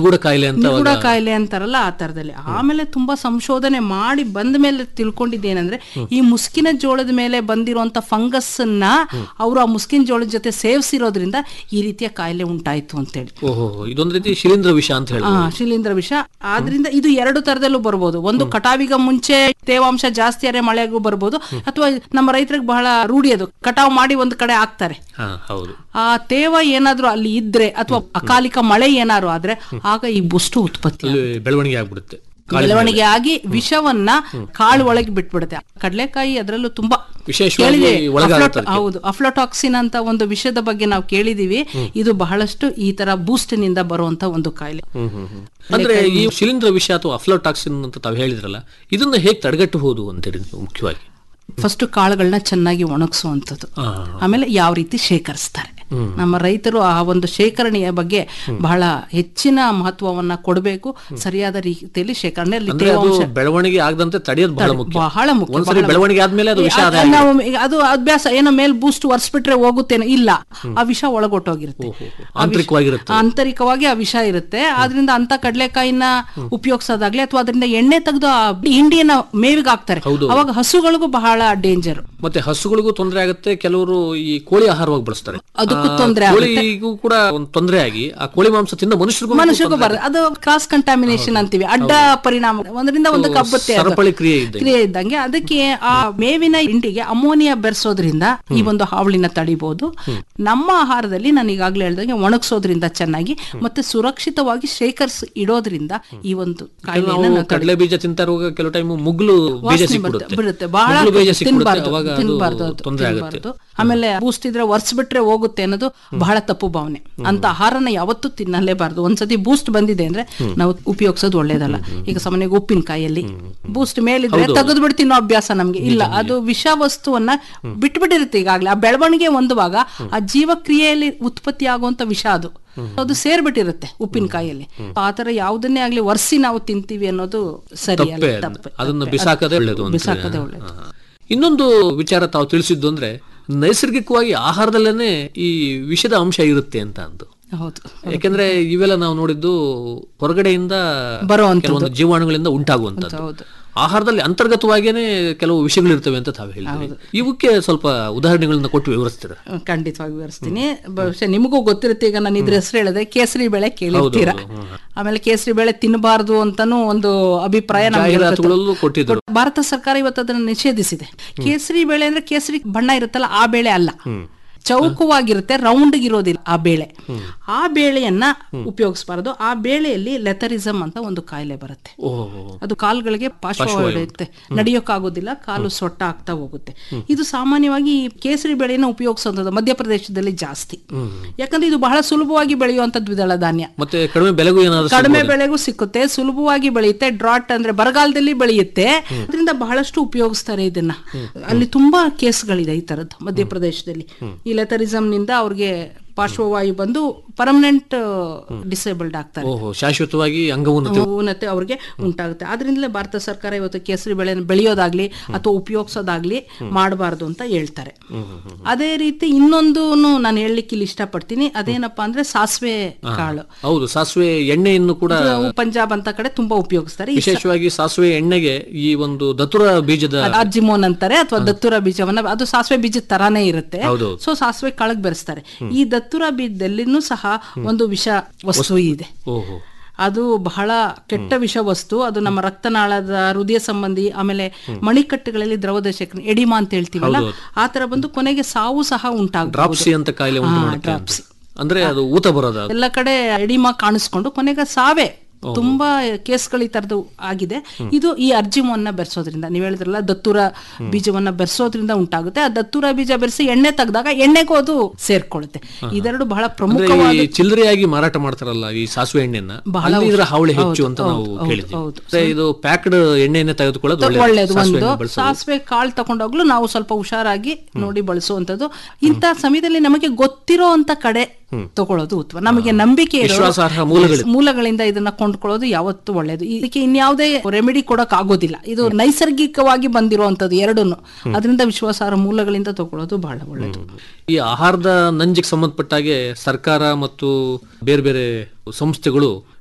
ನಿಗೂಢ ಕಾಯಿಲೆ ಅಂತ ನಿಗೂಢ ಕಾಯಿಲೆ ಅಂತಾರಲ್ಲ ಆ ತರದಲ್ಲಿ ಆಮೇಲೆ ತುಂಬಾ ಸಂಶೋಧನೆ ಮಾಡಿ ಬಂದ ಮೇಲೆ ತಿಳ್ಕೊಂಡಿದ್ದೇನೆಂದ್ರೆ ಈ ಮುಸ್ಕಿನ ಜೋಳದ ಮೇಲೆ ಬಂದಿರುವಂತ ಫಂಗಸ್ ಅನ್ನ ಅವರು ಆ ಮುಸ್ಕಿನ ಜೋಳದ ಜೊತೆ ಸೇವಿಸಿರೋದ್ರಿಂದ ಈ ರೀತಿಯ ಕಾಯಿಲೆ ಉಂಟಾಯ್ತು ಅಂತೇಳಿ ಓಹೋ ಇದೊಂದು ರೀತಿ ಶಿಲೀಂಧ್ರ ವಿಷ ಅಂತ ಹೇಳಿ ಆ, ಶಿಲೀಂಧ್ರ ವಿಷ ಆದ್ರಿಂದ ಇದು ಎರಡು ತರದಲ್ಲೂ ಬರ್ಬೋದು ಒಂದು ಕಟಾವಿಗ ಮುಂಚೆ ತೇವಾಂಶ ಜಾಸ್ತಿ ಆದ್ರೆ ಮಳೆಗೂ ಬರ್ಬೋದು ಅಥವಾ ನಮ್ಮ ರೈತರಿಗೆ ಬಹಳ ರೂಢಿ ಅದು ಕಟಾವ್ ಮಾಡಿ ಒಂದ್ ಕಡೆ ಹಾಕ್ತಾರೆ ಹಾ ಹೌದು ಆ ತೇವ ಏನಾದ್ರೂ ಅಲ್ಲಿ ಇದ್ರೆ ಅಥವಾ ಅಕಾಲಿಕ ಮಳೆ ಏನಾದ್ರು ಆದ್ರೆ ಆಗ ಈ ಬುಷ್ಟು ಉತ್ಪತ್ತಿ ಅಲ್ಲಿ ಬೆಳವಣಿಗೆ ಆಗ್ಬಿಡುತ್ತೆ ಬೆಳವಣಿಗೆ ಆಗಿ ವಿಷವನ್ನ ಕಾಳು ಒಳಗೆ ಬಿಟ್ಬಿಡುತ್ತೆ ಕಡಲೆಕಾಯಿ ಅದರಲ್ಲೂ ತುಂಬಾ ವಿಶೇಷವಾಗಿ ಕೇಳಿದೆ ಒಳಗಾಗುತ್ತೆ ಅಫ್ಲೋ- ಹೌದು ಅಫ್ಲೋಟಾಕ್ಸಿನ್ ಅಂತ ಒಂದು ವಿಷಯದ ಬಗ್ಗೆ ನಾವು ಕೇಳಿದೀವಿ ಇದು ಬಹಳಷ್ಟು ಈ ತರ ಬೂಸ್ಟ್ ನಿಂದ ಬರುವಂತ ಒಂದು ಕಾಯಿಲೆ ಹ್ಮ್ ಹ್ಮ್ ಹ್ಮ್. ಅಂದ್ರೆ ಈ ಶಿಲೀಂಧ್ರ ವಿಷ ಅಥವಾ ಅಫ್ಲೋಟಾಕ್ಸಿನ್ ಅಂತ ತಾವು ಹೇಳಿದ್ರಲ್ಲ ಇದನ್ನ ಹೇಗೆ ತಡೆಗಟ್ಟಬಹುದು ಅಂತೇಳಿ ನೀವು ಮುಖ್ಯವಾಗಿ ಫಸ್ಟ್ ಕಾಳುಗಳನ್ನ ಚೆನ್ನಾಗಿ ಒಣಗಿಸುವಂಥದ್ದು ಆ, ಆಮೇಲೆ ಯಾವ ರೀತಿ ಶೇಖರಿಸ್ತಾರೆ ನಮ್ಮ ರೈತರು ಆ ಒಂದು ಶೇಖರಣೆಯ ಬಗ್ಗೆ ಬಹಳ ಹೆಚ್ಚಿನ ಮಹತ್ವವನ್ನ ಕೊಡಬೇಕು ಸರಿಯಾದ ರೀತಿಯಲ್ಲಿ ಶೇಖರಣೆ ಅಲ್ಲಿ ಅಂದ್ರೆ ಅದು ತೇವಾಂಶ ಬೆಳವಣಿಗೆ ಆಗದಂತೆ ತಡೆಯೋದು ಬಹಳ ಮುಖ್ಯ ಬಹಳ ಮುಖ್ಯ ಒಂದ್ಸರಿ ಬಹಳ ಬೆಳವಣಿಗೆ ಆದ್ಮೇಲೆ ಅದು ವಿಷ ಅದು ಆದಾಯ ನಾವು ಈಗ ಅದು ಅಭ್ಯಾಸ ಏನೋ ಮೇಲ್ ಬೂಸ್ಟ್ ಒರೆಸ್ಬಿಟ್ರೆ ಹೋಗುತ್ತೇನೋ ಇಲ್ಲ ಆ ವಿಷ ಒಳಗೊಟ್ಟೋಗಿರುತ್ತೆ ಆಂತರಿಕವಾಗಿರುತ್ತೆ ಆಂತರಿಕವಾಗಿ ಆ ವಿಷ ಇರುತ್ತೆ ಆದ್ರಿಂದ ಅಂತ ಕಡಲೆಕಾಯಿನ ಉಪಯೋಗಿಸೋದಾಗ್ಲಿ ಅಥವಾ ಅದರಿಂದ ಎಣ್ಣೆ ತೆಗೆದು ಆ ಹಿಂಡಿಯನ್ನ ಮೇವಿಗೆ ಹಾಕ್ತಾರೆ ಅವಾಗ ಹಸುಗಳಿಗೂ ಬಹಳ ಡೇಂಜರ್ ಮತ್ತೆ ಹಸುಗಳಿಗೂ ತೊಂದರೆ ಆಗುತ್ತೆ ಕೆಲವರು ಈ ಕೋಳಿ ಆಹಾರವಾಗಿ ಬಳಸ್ತಾರೆ ಅದಕ್ಕೂ ಆ, ತೊಂದ್ರೆ ಕೋಳಿಗೂ ಕೂಡ ಒಂದು ತೊಂದರೆ ಆಗಿ ಆ ಕೋಳಿ ಮಾಂಸ ತಿಂದ ಮನುಷ್ಯರಿಗೂ ಮನುಷ್ಯಗೂ ಬರ್ತದೆ ಅದು ಕ್ರಾಸ್ ಕಂಟಾಮಿನೇಷನ್ ಅಂತೀವಿ ಅಡ್ಡ ಪರಿಣಾಮ ಒಂದರಿಂದ ಒಂದು ಕಬ್ಬುತ್ತೆ ಅದು. ಸರಪಳಿ ಕ್ರಿಯೆ ಇದೆ ಕ್ರಿಯೆ ಇದ್ದಂಗೆ ಅದಕ್ಕೆ ಆ ಮೇವಿನ ಹಿಂಡಿಗೆ ಅಮೋನಿಯಾ ಬೆರೆಸೋದ್ರಿಂದ ಈ ಒಂದು ಹಾವಳಿನ ತಡಿಬಹುದು ನಮ್ಮ ಆಹಾರದಲ್ಲಿ ನಾನು ಈಗಾಗಲೇ ಹೇಳ್ದಂಗೆ ಒಣಗಿಸೋದ್ರಿಂದ ಚೆನ್ನಾಗಿ ಮತ್ತೆ ಸುರಕ್ಷಿತವಾಗಿ ಶೇಖರಿಸಿ ಇಡೋದ್ರಿಂದ ಈ ಒಂದು ಕಾಯಿಲೆಯನ್ನ ನಾವು ನಾವು ಕಡಲೆ ಬೀಜ ತಿಂತಾ ಇರುವಾಗ ಕೆಲವು ಟೈಮ್ ಮುಗ್ಲು ಬೀಜ ವಾಸನೆ ಸಿಕ್ಬಿಡುತ್ತೆ ಬರುತ್ತೆ ಬರುತ್ತೆ ಬಹಳ ಮುಗ್ಲು ಬೀಜ ಸಿಕ್ಬಿಡುತ್ತೆ ತಿನ್ಬಾರ್ದು ಅವಾಗ ಅದು ತಿನ್ಬಾರ್ದು ಅದು, ತೊಂದರೆ ಆಗುತ್ತೆ ತಿನ್ಬಾರ್ದು. ಆಮೇಲೆ ಬೂಸ್ಟ್ ಇದ್ರೆ ಒರೆಸ್ಬಿಟ್ರೆ ಹೋಗುತ್ತೆ ಅನ್ನೋದು ಬಹಳ ತಪ್ಪು ಭಾವನೆ ಅಂತ ಆಹಾರನ ಯಾವತ್ತೂ ತಿನ್ನಲೇಬಾರ್ದು ಒಂದ್ಸತಿ ಬೂಸ್ಟ್ ಬಂದಿದೆ ಅಂದ್ರೆ ನಾವು ಉಪಯೋಗಿಸೋದು ಒಳ್ಳೇದಲ್ಲ ಈಗ ಸಾಮಾನ್ಯವಾಗಿ ಉಪ್ಪಿನಕಾಯಲ್ಲಿ ಬೂಸ್ಟ್ ಮೇಲಿದ್ರೆ ತೆಗೆದು ಬಿಟ್ಟು ತಿನ್ನೋ ಅಭ್ಯಾಸ ನಮ್ಗೆ ಇಲ್ಲ ಅದು ವಿಷ ವಸ್ತುವನ್ನ ಬಿಟ್ಬಿಟ್ಟಿರುತ್ತೆ ಈಗಾಗಲೇ ಆ ಬೆಳವಣಿಗೆ ಹೊಂದುವಾಗ ಆ ಜೀವಕ್ರಿಯೆಯಲ್ಲಿ ಉತ್ಪತ್ತಿ ಆಗುವಂತ ವಿಷ ಅದು ಅದು ಸೇರ್ಬಿಟ್ಟಿರುತ್ತೆ ಉಪ್ಪಿನಕಾಯಲ್ಲಿ ಆತರ ಯಾವುದನ್ನೇ ಆಗ್ಲಿ ಒರೆಸಿ ನಾವು ತಿಂತೀವಿ ಅನ್ನೋದು ಸರಿ ಅಲ್ಲ ತಪ್ಪೇ ತಪ್ಪೆ ಅದನ್ನ ಬಿಸಾಕದೇ ಒಳ್ಳೇದು ಅಂತ ಬಿಸಾಕದೇ ಒಳ್ಳೇದು ಹಾ. ಇನ್ನೊಂದು ವಿಚಾರ ತಾವು ತಿಳಿಸಿದ್ದು ಅಂದ್ರೆ ನೈಸರ್ಗಿಕವಾಗಿ ಆಹಾರದಲ್ಲೇನೆ ಈ ವಿಷದ ಅಂಶ ಇರುತ್ತೆ ಅಂತ ಅಂದು ಹೌದು ಯಾಕೆಂದ್ರೆ ಇವೆಲ್ಲ ನಾವು ನೋಡಿದ್ದು ಹೊರಗಡೆಯಿಂದ ಬರುವಂಥದ್ದು. ಕೆಲವೊಂದು ಜೀವಾಣುಗಳಿಂದ ಉಂಟಾಗುವಂತದ್ದು ಹೌದು ಆಹಾರದಲ್ಲಿ ಅಂತರ್ಗತವಾಗಿಯೇ ಕೆಲವು ವಿಷಯಗಳಿರ್ತವೆ ಅಂತ ತಾವು ಹೇಳಿದ್ರಿ ಇವಕ್ಕೆ ಸ್ವಲ್ಪ ಉದಾಹರಣೆಗಳನ್ನ ಕೊಟ್ಟು ವಿವರಿಸ್ತೀರಾ ಖಂಡಿತವಾಗಿ ವಿವರಿಸ್ತೀನಿ ಬಹುಶಃ ನಿಮಗೂ ಗೊತ್ತಿರುತ್ತೆ ಈಗ ನಾನು ಇದ್ರ ಹೆಸರು ಹೇಳಿದೆ ಕೇಸರಿ ಬೇಳೆ ಕೇಳಿರ್ತೀರಾ ಆಮೇಲೆ ಕೇಸರಿ ಬೇಳೆ ತಿನ್ನಬಾರ್ದು ಅಂತಾನು ಒಂದು ಅಭಿಪ್ರಾಯ ನಮ್ಗೆ ಇರುತ್ತೆ. ಜಾಹೀರಾತುಗಳಲ್ಲೂ ಕೊಟ್ಟಿದ್ರು ಭಾರತ ಸರ್ಕಾರ ಇವತ್ತು ಅದನ್ನ ನಿಷೇಧಿಸಿದೆ ಕೇಸರಿ ಬೇಳೆ ಅಂದ್ರೆ ಕೇಸರಿ ಬಣ್ಣ ಇರುತ್ತಲ್ಲ ಆ ಬೇಳೆ ಅಲ್ಲ ಚೌಕವಾಗಿರುತ್ತೆ ರೌಂಡ್ ಇರೋದಿಲ್ಲ ಆ ಬೇಳೆ ಆ ಬೇಳೆಯನ್ನ ಉಪಯೋಗಿಸಬಾರದು ಆ ಬೇಳೆಯಲ್ಲಿ ಲೆಥರಿಸಮ್ ಅಂತ ಒಂದು ಕಾಯಿಲೆ ಬರುತ್ತೆ ಓಹೋ ಅದು ಕಾಲುಗಳಿಗೆ ಪಾರ್ಶ್ವ ಹೊಡೆಯುತ್ತೆ ನಡೆಯೋಕ್ಕಾಗೋದಿಲ್ಲ ಕಾಲು ಸೊಟ್ಟ ಆಗ್ತಾ ಹೋಗುತ್ತೆ ಇದು ಸಾಮಾನ್ಯವಾಗಿ ಈ ಕೇಸರಿ ಬೆಳೆಯನ್ನು ಉಪಯೋಗಿಸುವಂಥದ್ದು ಮಧ್ಯಪ್ರದೇಶದಲ್ಲಿ ಜಾಸ್ತಿ ಯಾಕಂದ್ರೆ ಇದು ಬಹಳ ಸುಲಭವಾಗಿ ಬೆಳೆಯುವಂತ ದ್ವಿದಳ ಧಾನ್ಯ ಮತ್ತೆ ಕಡಿಮೆ ಬೆಲೆಗೂ ಏನಾದ್ರು ಕಡಿಮೆ ಬೆಳೆಗೂ ಸಿಕ್ಕುತ್ತೆ ಸುಲಭವಾಗಿ ಬೆಳೆಯುತ್ತೆ ಡ್ರಾಟ್ ಅಂದ್ರೆ ಬರಗಾಲದಲ್ಲಿ ಬೆಳೆಯುತ್ತೆ ಅದರಿಂದ ಬಹಳಷ್ಟು ಉಪಯೋಗಿಸ್ತಾರೆ ಇದನ್ನ ಅಲ್ಲಿ ತುಂಬಾ ಕೇಸ್ಗಳಿದೆ ಈ ತರದ್ದು ಮಧ್ಯಪ್ರದೇಶದಲ್ಲಿ ಈ ಲೆಥರಿಸಮ್ ನಿಂದ ಅವ್ರಿಗೆ ಪಾರ್ಶ್ವವಾಯು ಬಂದು ಪರ್ಮನೆಂಟ್ ಡಿಸೇಬಲ್ಡ್ ಆಗ್ತಾರೆ ಓಹೋ ಶಾಶ್ವತವಾಗಿ ಅಂಗವನ್ನು ಊನತೆ ಅವ್ರಿಗೆ ಉಂಟಾಗುತ್ತೆ ಆದ್ರಿಂದಲೇ ಭಾರತ ಸರ್ಕಾರ ಇವತ್ತು ಕೇಸರಿ ಬೆಳೆ ಬೆಳೆಯೋದಾಗ್ಲಿ ಅಥವಾ ಉಪಯೋಗಿಸೋದಾಗ್ಲಿ ಮಾಡಬಾರ್ದು ಅಂತ ಹೇಳ್ತಾರೆ ಅದೇ ರೀತಿ ಇನ್ನೊಂದು ನಾನು ಹೇಳಲಿಕ್ಕೆ ಇಲ್ಲಿ ಇಷ್ಟಪಡ್ತೀನಿ ಅದೇನಪ್ಪಾ ಅಂದ್ರೆ ಸಾಸಿವೆ ಕಾಳು ಹೌದು ಸಾಸಿವೆ ಎಣ್ಣೆಯನ್ನು ಕೂಡ ಇದು ಪಂಜಾಬ್ ಅಂತ ಕಡೆ ತುಂಬಾ ಉಪಯೋಗಿಸ್ತಾರೆ ಈ ವಿಶೇಷವಾಗಿ ಸಾಸಿವೆ ಎಣ್ಣೆಗೆ ಈ ಒಂದು ದತುರ ಬೀಜದ ಅಜ್ಜಿಮೋನ್ ಅಂತಾರೆ ಅಥವಾ ದತ್ತುರ ಬೀಜವನ್ನ ಅದು ಸಾಸಿವೆ ಬೀಜದ ತರಾನೇ ಇರುತ್ತೆ ಹೌದು. ಸೊ ಸಾಸಿವೆ ಕಾಳಗ್ ಬೆರೆಸ್ತಾರೆ ಈ ದತ್ತುರ ಬೀಜದಲ್ಲಿನೂ ಸಹ ಒಂದು ವಿಷ ವಸ್ತು ಇದೆ ಓಹೋ ಅದು ಬಹಳ ಕೆಟ್ಟ ವಿಷ ವಸ್ತು ಅದು ನಮ್ಮ ರಕ್ತನಾಳದ ಹೃದಯ ಸಂಬಂಧಿ ಆಮೇಲೆ ಮಣಿಕಟ್ಟುಗಳಲ್ಲಿ ದ್ರವದ ಶೇಖರಣೆ ಎಡಿಮಾ ಅಂತ ಹೇಳ್ತೀವಲ್ಲ ಆ ತರ ಬಂದು ಕೊನೆಗೆ ಸಾವು ಸಹ ಉಂಟಾಗುತ್ತೆ ಡ್ರಾಪ್ಸಿ ಅಂತ ಕಾಯಿಲೆ ಉಂಟು ಮಾಡುತ್ತೆ ಅಂತ. ಡ್ರಾಪ್ಸಿ. ಅಂದ್ರೆ ಅದು ಊತ ಬರೋದು ಅದು. ಎಲ್ಲ ಕಡೆ ಎಡಿಮಾ ಕಾಣಿಸ್ಕೊಂಡು ಕೊನೆಗೆ ಸಾವೇ ತುಂಬಾ ಕೇಸ್ಗಳು ಈ ತರದ್ದು ಆಗಿದೆ ಇದು ಈ ಅರ್ಜಿಮವನ್ನ ಬೆರೆಸೋದ್ರಿಂದ ನೀವು ಹೇಳಿದ್ರಲ್ಲ ದತ್ತುರ ಬೀಜವನ್ನ ಬೆರೆಸೋದ್ರಿಂದ ಉಂಟಾಗುತ್ತೆ ಆ ದತ್ತುರ ಬೀಜ ಬೆರೆಸಿ ಎಣ್ಣೆ ತೆಗೆದಾಗ ಎಣ್ಣೆಗೂ ಅದು ಸೇರ್ಕೊಳ್ಳುತ್ತೆ ಇದೆರಡು ಬಹಳ ಅಂದ್ರೆ ಪ್ರಮುಖವಾದ ಈ ಚಿಲ್ಲರೆಯಾಗಿ ಮಾರಾಟ ಮಾಡ್ತಾರಲ್ಲ ಈ ಸಾಸಿವೆ ಎಣ್ಣೆಯನ್ನ ಅಲ್ಲಿ ಇದರ ಹಾವಳಿ ಹೆಚ್ಚು ಅಂತ ನಾವು ಕೇಳಿದ್ವಿ ಹೌದು. ಅಂದ್ರೆ ಇದು ಪ್ಯಾಕ್ಡ್ ಎಣ್ಣೆಯನ್ನೇ ತೆಗೆದುಕೊಳ್ಳೋದು ಒಳ್ಳೆಯದು. ಒಳ್ಳೇದು ಒಂದು ಸಾಸಿವೆಯನ್ನು ಬಳಸೋದು. ಸಾಸಿವೆ ಕಾಳು ತಗೊಂಡೋಗ್ಲು ನಾವು ಸ್ವಲ್ಪ ಹುಷಾರಾಗಿ ನೋಡಿ ಬಳಸುವಂತದ್ದು ಇಂಥ ಸಮಯದಲ್ಲಿ ನಮಗೆ ಗೊತ್ತಿರೋ ಅಂತ ಕಡೆ ತಗೊಳ್ಳೋದು ಉತ್ತಮ ನಮಗೆ ನಂಬಿಕೆ ಇರೋ ವಿಶ್ವಾಸಾರ್ಹ ಮೂಲಗಳಿಂದ. ಮೂಲಗಳಿಂದ ಇದನ್ನ ಕೊಂಡ್ಕೊಳ್ಳೋದು ಯಾವತ್ತೂ ಒಳ್ಳೇದು ಇದಕ್ಕೆ ಇನ್ಯಾವುದೇ ರೆಮಿಡಿ ಕೊಡಕ್ ಆಗೋದಿಲ್ಲ ಇದು ನೈಸರ್ಗಿಕವಾಗಿ ಬಂದಿರುವಂತದ್ದು ಎರಡನ್ನು ಅದರಿಂದ ವಿಶ್ವಾಸಾರ್ಹ ಮೂಲಗಳಿಂದ ತಗೊಳ್ಳೋದು ಬಹಳ ಒಳ್ಳೇದು ಈ ಆಹಾರದ ನಂಜಿಗೆ ಸಂಬಂಧಪಟ್ಟಾಗೆ ಸರ್ಕಾರ ಮತ್ತು ಬೇರೆ ಬೇರೆ ಸಂಸ್ಥೆಗಳು